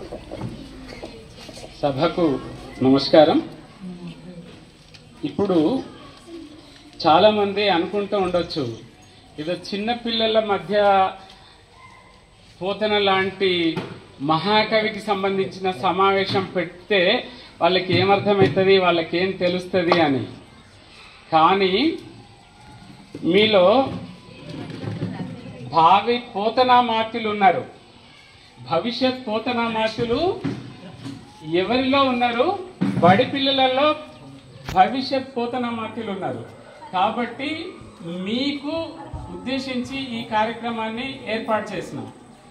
సభకు నమస్కారం ఇప్పుడు చాలామంది అనుకుంటూ ఉండొచ్చు ఏదో చిన్న పిల్లల మధ్య పోతన లాంటి మహాకవికి సంబంధించిన సమావేశం పెడితే వాళ్ళకి ఏమర్థమవుతుంది వాళ్ళకి ఏం తెలుస్తుంది అని కానీ మీలో భావి పోతనామాత్యులు ఉన్నారు భవిష్యత్ పోతనామాత్యులు ఎవరిలో ఉన్నారు బడి పిల్లలలో భవిష్యత్ పోతనామాత్యులు ఉన్నారు కాబట్టి మీకు ఉద్దేశించి ఈ కార్యక్రమాన్ని ఏర్పాటు చేసినాం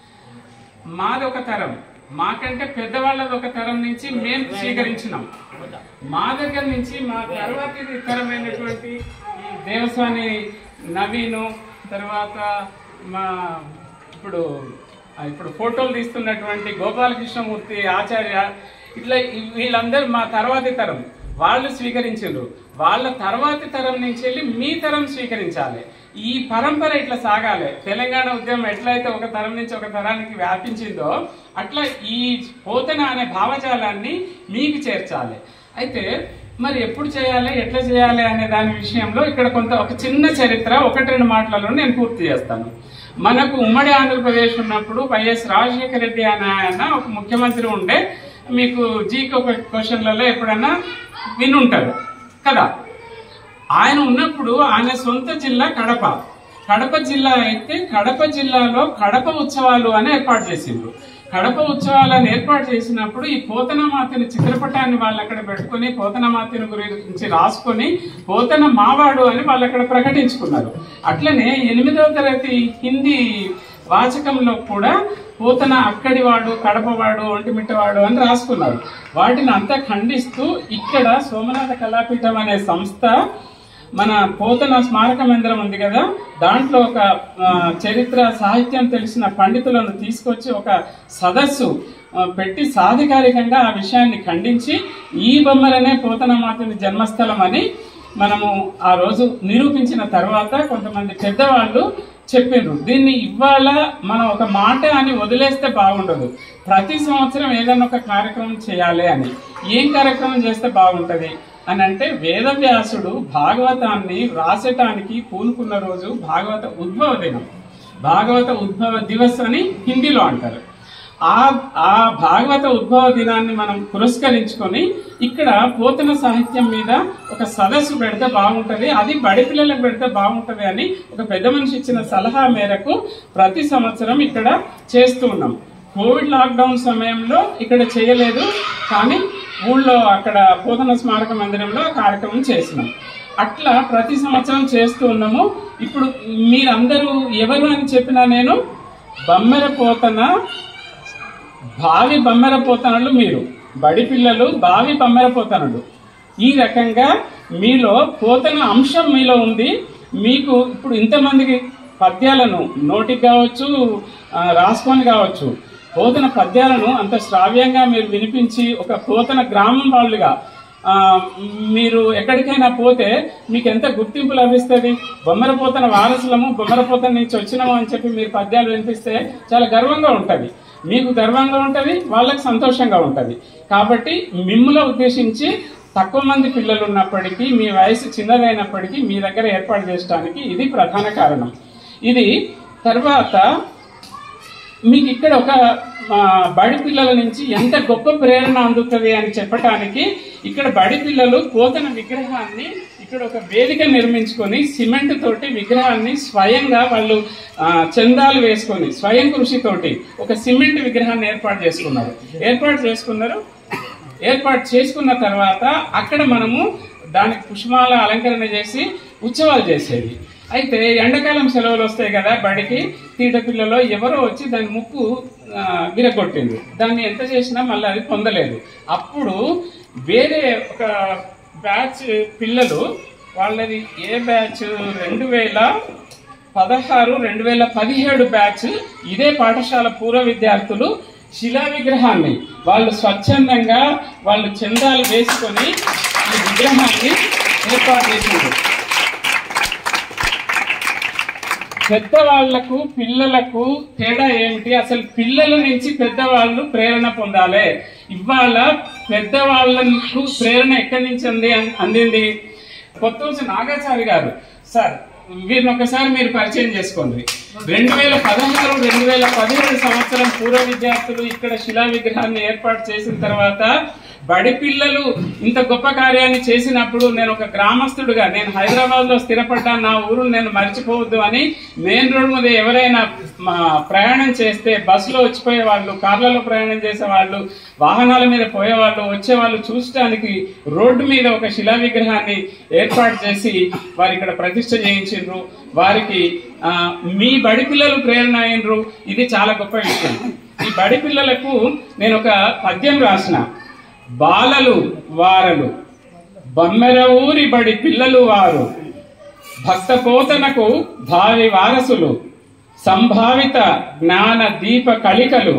మాది ఒక తరం మాకంటే పెద్దవాళ్ళది ఒక తరం నుంచి మేము స్వీకరించినాం మా దగ్గర నుంచి మా తర్వాతి తరమైనటువంటి ఈ దేవస్వామి నవీను తర్వాత మా ఇప్పుడు ఆ, ఇప్పుడు ఫోటోలు తీస్తున్నటువంటి గోపాలకృష్ణమూర్తి ఆచార్య ఇట్లా ఈ- వీళ్ళందరూ మా తర్వాతి తరం వాళ్ళు స్వీకరించారు వాళ్ళ తర్వాతి తరం నుంచి వెళ్ళి మీ తరం స్వీకరించాలి ఈ పరంపర ఇట్లా సాగాలి తెలంగాణ ఉద్యమం ఎట్లయితే ఒక తరం నుంచి ఒక తరానికి వ్యాపించిందో అట్లా ఈ పోతన అనే భావజాలాన్ని మీకు చేర్చాలి అయితే మరి ఎప్పుడు చేయాలి ఎట్లా చేయాలి అనే దాని విషయంలో ఇక్కడ కొంత ఒక చిన్న చరిత్ర ఒకటి రెండు మాటలలో నేను పూర్తి చేస్తాను మనకు ఉమ్మడి ఆంధ్రప్రదేశ్ ఉన్నప్పుడు వైఎస్ రాజశేఖర రెడ్డి అనే ఆయన ఒక ముఖ్యమంత్రి ఉండే మీకు జీకే క్వశ్చన్లలో ఎప్పుడన్నా వినుంటారు కదా ఆయన ఉన్నప్పుడు ఆయన సొంత జిల్లా కడప కడప జిల్లా అయితే కడప జిల్లాలో కడప ఉత్సవాలు అని ఏర్పాటు చేసిండ్రు కడప ఉత్సవాలను ఏర్పాటు చేసినప్పుడు ఈ పోతనమాతని చిత్రపటాన్ని వాళ్ళు అక్కడ పెట్టుకొని పోతనమాతని గురించి రాసుకొని పోతన మావాడు అని వాళ్ళు అక్కడ ప్రకటించుకున్నారు అట్లనే ఎనిమిదవ తరగతి హిందీ వాచకంలో కూడా పోతన అక్కడివాడు కడపవాడు ఒంటిమిట్టవాడు అని రాసుకున్నారు వాటిని అంతా ఖండిస్తూ ఇక్కడ సోమనాథ కళాపీఠం అనే సంస్థ మన పోతన స్మారక మందిరం ఉంది కదా దాంట్లో ఒక ఆ, చరిత్ర సాహిత్యం తెలిసిన పండితులను తీసుకొచ్చి ఒక సదస్సు ఆ, పెట్టి సాధికారికంగా ఆ విషయాన్ని ఖండించి ఈ బొమ్మలనే పోతనమాతని జన్మస్థలం అని మనము ఆ రోజు నిరూపించిన తర్వాత కొంతమంది పెద్దవాళ్ళు చెప్పిండ్రు దీన్ని ఇవాళ మనం ఒక మాట అని వదిలేస్తే బాగుండదు ప్రతి సంవత్సరం ఏదైనా ఒక కార్యక్రమం చేయాలి అని ఏం కార్యక్రమం చేస్తే బాగుంటది అని అంటే వేదవ్యాసుడు భాగవతాన్ని రాసటానికి పూనుకున్న రోజు భాగవత ఉద్భవ దినం భాగవత ఉద్భవ దివస్ అని హిందీలో అంటారు ఆ ఆ భాగవత ఉద్భవ దినాన్ని మనం పురస్కరించుకొని ఇక్కడ పోతన సాహిత్యం మీద ఒక సదస్సు పెడితే బాగుంటది అది బడి పిల్లలకు పెడితే బాగుంటది అని ఒక పెద్ద మనిషి ఇచ్చిన సలహా మేరకు ప్రతి సంవత్సరం ఇక్కడ చేస్తూ ఉన్నాం కోవిడ్ లాక్డౌన్ సమయంలో ఇక్కడ చేయలేదు కానీ ఊళ్ళో అక్కడ పోతన స్మారక మందిరంలో ఆ కార్యక్రమం చేసినాం అట్లా ప్రతి సంవత్సరం చేస్తూ ఉన్నాము ఇప్పుడు మీరందరూ ఎవరు అని చెప్పినా నేను బమ్మెర పోతన భావి బమ్మెర పోతనలు మీరు బడి పిల్లలు భావి బమ్మెర పోతనుడు ఈ రకంగా మీలో పోతన అంశం మీలో ఉంది మీకు ఇప్పుడు ఇంతమందికి పద్యాలను నోటికి కావచ్చు ఆ, రాసుకొని కావచ్చు పోతన పద్యాలను అంత శ్రావ్యంగా మీరు వినిపించి ఒక పోతన గ్రామం వాళ్ళుగా ఆ, మీరు ఎక్కడికైనా పోతే మీకు ఎంత గుర్తింపు లభిస్తుంది బొమ్మరపోతన వారసులము బొమ్మరపోతన నుంచి వచ్చినాము అని చెప్పి మీరు పద్యాలు వినిపిస్తే చాలా గర్వంగా ఉంటుంది మీకు గర్వంగా ఉంటుంది వాళ్ళకి సంతోషంగా ఉంటుంది కాబట్టి మిమ్ముల ఉద్దేశించి తక్కువ మంది పిల్లలు ఉన్నప్పటికీ మీ వయసు చిన్నదైనప్పటికీ మీ దగ్గర ఏర్పాటు చేయడానికి ఇది ప్రధాన కారణం ఇది తర్వాత మీకు ఇక్కడ ఒక ఆ, బడి పిల్లల నుంచి ఎంత గొప్ప ప్రేరణ అందుతుంది అని చెప్పటానికి ఇక్కడ బడి పిల్లలు పోతన విగ్రహాన్ని ఇక్కడ ఒక వేదిక నిర్మించుకొని సిమెంట్ తోటి విగ్రహాన్ని స్వయంగా వాళ్ళు ఆ, చందాలు వేసుకొని స్వయం కృషితోటి ఒక సిమెంట్ విగ్రహాన్ని ఏర్పాటు చేసుకున్నారు ఏర్పాటు చేసుకున్నారు ఏర్పాటు చేసుకున్న తర్వాత అక్కడ మనము దానికి పుష్పాల అలంకరణ చేసి ఉత్సవాలు చేసేది అయితే ఎండాకాలం సెలవులు వస్తాయి కదా బడికి తీట పిల్లలో ఎవరో వచ్చి దాని ముక్కు ఆ, విరగొట్టింది దాన్ని ఎంత చేసినా మళ్ళీ అది పొందలేదు అప్పుడు వేరే ఒక బ్యాచ్ పిల్లలు వాళ్ళది ఏ బ్యాచ్ రెండు వేల పదహారు రెండు వేల పదిహేడు బ్యాచ్ ఇదే పాఠశాల పూర్వ విద్యార్థులు శిలా విగ్రహాన్ని వాళ్ళు స్వచ్ఛందంగా వాళ్ళు చందాలు వేసుకొని ఈ విగ్రహాన్ని ఏర్పాటు చేసిండ్రు పెద్దవాళ్లకు పిల్లలకు తేడా ఏమిటి అసలు పిల్లల నుంచి పెద్దవాళ్ళు ప్రేరణ పొందాలి ఇవాళ పెద్దవాళ్ళకు ప్రేరణ ఎక్కడి నుంచి అంది అందింది కొత్తూరు నాగాచారి గారు సార్ వీరిని ఒకసారి మీరు పరిచయం చేసుకోండి రెండు వేల పదహారు రెండు వేల పదిహేడు సంవత్సరం పూర్వ విద్యార్థులు ఇక్కడ శిలా విగ్రహాన్ని ఏర్పాటు చేసిన తర్వాత బడి పిల్లలు ఇంత గొప్ప కార్యాన్ని చేసినప్పుడు నేను ఒక గ్రామస్తుడుగా నేను హైదరాబాద్ లో స్థిరపడ్డా నా ఊరు నేను మర్చిపోవద్దు అని మెయిన్ రోడ్ మీద ఎవరైనా మా ప్రయాణం చేస్తే బస్సులో వచ్చిపోయే వాళ్ళు కార్లలో ప్రయాణం చేసే వాళ్ళు వాహనాల మీద పోయే వాళ్ళు వచ్చే వాళ్ళు చూసడానికి రోడ్డు మీద ఒక శిలా విగ్రహాన్ని ఏర్పాటు చేసి వారు ఇక్కడ ప్రతిష్ట చేయించిండ్రు వారికి ఆ, మీ బడి పిల్లలు ప్రేరణ అయినరు ఇది చాలా గొప్ప విషయం ఈ బడి పిల్లలకు నేను ఒక పద్యం రాసిన బాలలు వారలు బమ్మెర ఊరి బడి పిల్లలు వారు భక్త పోతనకు భావి వారసులు సంభావిత జ్ఞాన దీప కళికలు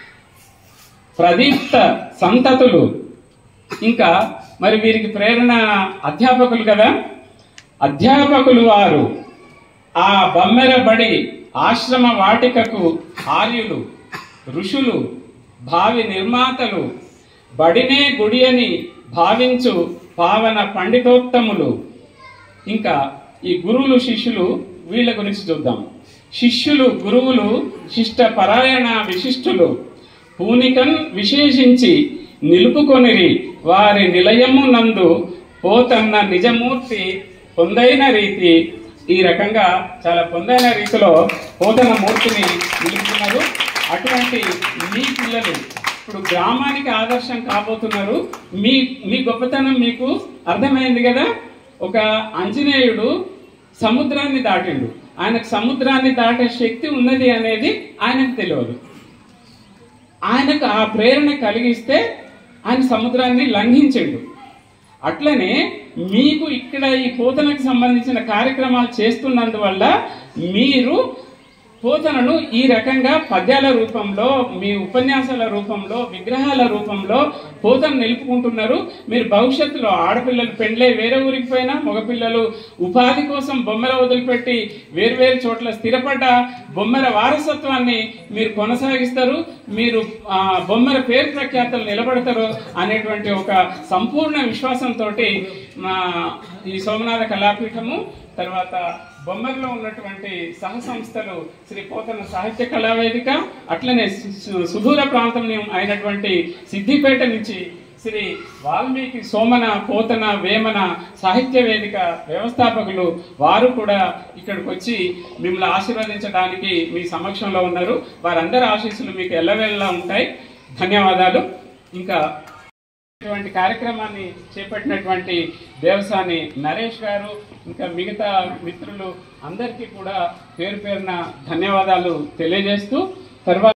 ప్రదీప్త సంతతులు ఇంకా మరి వీరికి ప్రేరణ అధ్యాపకులు కదా అధ్యాపకులు వారు ఆ బమ్మెర బడి ఆశ్రమ వాటికకు ఆర్యులు ఋషులు భావి నిర్మాతలు బడినే గుడి అని భావించు పావన పండితోత్తములు ఇంకా ఈ గురువులు శిష్యులు వీళ్ళ గురించి చూద్దాం శిష్యులు గురువులు శిష్ట పరాయణ విశిష్టులు పూనికన్ విశేషించి నిలుపుకొనిరి వారి నిలయము నందు పోతన్న నిజమూర్తి పొందైన రీతి ఈ రకంగా చాలా పొందైన రీతిలో పోతన్న మూర్తిని నిలుపుతున్నారు అటువంటి మీ పిల్లలు ఇప్పుడు గ్రామానికి ఆదర్శం కాబోతున్నారు మీ మీ గొప్పతనం మీకు అర్థమైంది కదా ఒక ఆంజనేయుడు సముద్రాన్ని దాటిండు ఆయనకు సముద్రాన్ని దాటే శక్తి ఉన్నది అనేది ఆయనకు తెలియదు ఆయనకు ఆ ప్రేరణ కలిగిస్తే ఆయన సముద్రాన్ని లంఘించిండు అట్లనే మీకు ఇక్కడ ఈ పోతనకు సంబంధించిన కార్యక్రమాలు చేస్తున్నందువల్ల మీరు పోతనను ఈ రకంగా పద్యాల రూపంలో మీ ఉపన్యాసాల రూపంలో విగ్రహాల రూపంలో పోతన నిలుపుకుంటున్నారు మీరు భవిష్యత్తులో ఆడపిల్లలు పెండ్లై వేరే ఊరికి పోయినా మగపిల్లలు ఉపాధి కోసం బొమ్మల వదిలిపెట్టి వేరువేరు చోట్ల స్థిరపడ్డ బొమ్మల వారసత్వాన్ని మీరు కొనసాగిస్తారు మీరు ఆ, బొమ్మల పేరు ప్రఖ్యాతలు నిలబడతారు అనేటువంటి ఒక సంపూర్ణ విశ్వాసంతో ఈ సోమనాథ కళాపీఠము తర్వాత బొమ్మర్లో ఉన్నటువంటి సహ సంస్థలు శ్రీ పోతన సాహిత్య కళావేదిక అట్లనే సు- సుదూర ప్రాంతం అయినటువంటి సిద్దిపేట నుంచి శ్రీ వాల్మీకి సోమన పోతన వేమన సాహిత్య వేదిక వ్యవస్థాపకులు వారు కూడా ఇక్కడికి వచ్చి మిమ్మల్ని ఆశీర్వదించడానికి మీ సమక్షంలో ఉన్నారు వారందరి ఆశీస్సులు మీకు ఎల్లవేళలా ఉంటాయి ధన్యవాదాలు ఇంకా ఇటువంటి కార్యక్రమాన్ని చేపట్టినటువంటి దేవసాని నరేష్ గారు ఇంకా మిగతా మిత్రులు అందరికీ కూడా పేరు పేరున ధన్యవాదాలు తెలియజేస్తూ తర్వాత